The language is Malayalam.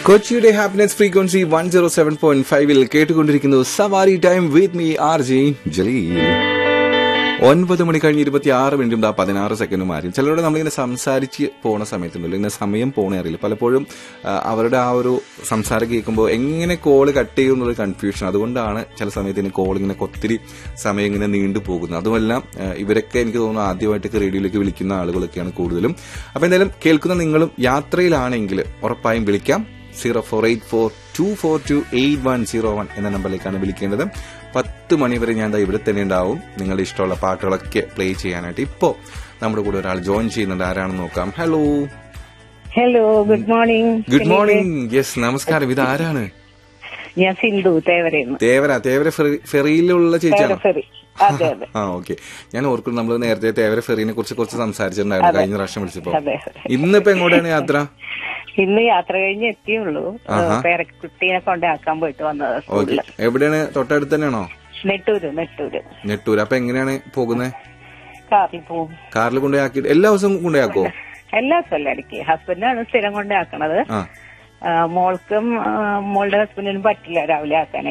കൊച്ചിയുടെ happiness frequency one zero seven point ഫൈവിൽ കേട്ടുകൊണ്ടിരിക്കുന്നു Savari time with me R G Jaleel ഒൻപത് മണി കഴിഞ്ഞ് ഇരുപത്തി ആറ് മിനിറ്റും ദാ പതിനാറ് സെക്കൻഡും മാറി ചിലരോട് നമ്മളിങ്ങനെ സംസാരിച്ച് പോണ സമയത്തുണ്ടല്ലോ ഇങ്ങനെ സമയം പോണേ അറിയില്ല പലപ്പോഴും ആ, അവരുടെ ആ ഒരു സംസാരം കേൾക്കുമ്പോൾ എങ്ങനെ കോള് കട്ട് ചെയ്യും എന്നുള്ള കൺഫ്യൂഷൻ അതുകൊണ്ടാണ് ചില സമയത്ത് ഇനി കോൾ ഇങ്ങനെ ഒത്തിരി സമയം ഇങ്ങനെ നീണ്ടു പോകുന്നത് അതുമല്ല ആ, ഇവരൊക്കെ എനിക്ക് തോന്നുന്നു ആദ്യമായിട്ടൊക്കെ റേഡിയോയിലേക്ക് വിളിക്കുന്ന ആളുകളൊക്കെയാണ് കൂടുതലും അപ്പൊ എന്തായാലും കേൾക്കുന്ന നിങ്ങളും യാത്രയിലാണെങ്കിൽ ഉറപ്പായും വിളിക്കാം zero four eight four two four two eight one zero one എന്ന നമ്പറിലേക്കാണ് വിളിക്കേണ്ടത് പത്ത് മണി വരെ ഞാൻ ദാ ഇവിടെ തന്നെ ഉണ്ടാവും നിങ്ങളുടെ ഇഷ്ടമുള്ള പാട്ടുകളൊക്കെ പ്ലേ ചെയ്യാനായിട്ട് ഇപ്പോ നമ്മുടെ കൂടെ ഒരാൾ ജോയിൻ ചെയ്യുന്നുണ്ട് ആരാണെന്ന് നോക്കാം hello hello good morning good morning yes നമസ്കാരം ഇത് ആരാണ് ഞാൻ സിന്ധു തേവരയെന്ന് തേവര തേവര ഫെറി- ഫെറിയിലുള്ള ചേച്ചിയാണോ ഫെറി അതെ അതെ ആ ഓക്കെ ഞാൻ ഓർക്കുന്നു നമ്മൾ നേരത്തെ തേവര ഫെറീനെ കുറിച്ച് കുറച്ച് സംസാരിച്ചിട്ടുണ്ടായിരുന്നു കഴിഞ്ഞ പ്രാവശ്യം വിളിച്ചപ്പോ അതെ ഇന്നിപ്പോ എങ്ങോട്ടാണ് യാത്ര ഇന്ന് യാത്ര കഴിഞ്ഞ് എത്തിയുള്ളൂ പേരക്കുട്ടീനെ കൊണ്ടാക്കാൻ പോയിട്ട് വന്നത് ഓക്കെ സ്കൂളില് എവിടെയാണ് തൊട്ടടുത്ത് തന്നെയാണോ നെട്ടൂര് നെട്ടൂര് നെട്ടൂർ അപ്പൊ എങ്ങനെയാണ് പോകുന്നത് കാറിൽ പോവും കാറിൽ കൊണ്ടുപോയാക്കിയിട്ട് എല്ലാ ദിവസവും കൊണ്ടുപോയാക്കോ എല്ലാ ദിവസവും ഇടയ്ക്ക് ഹസ്ബൻഡാണ് സ്ഥിരം കൊണ്ടാക്കണത് ആ മോൾക്കും ആ, മോളുടെ ഹസ്ബൻഡിനും പറ്റില്ല രാവിലെ ആക്കാൻ